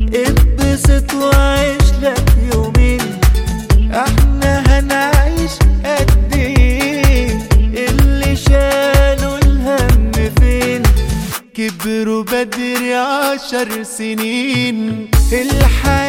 اتبسط وعيش لك يومين احنا هنعيش قد ايه اللي شالوا الهم فين كبروا بدري عشر سنين الحياة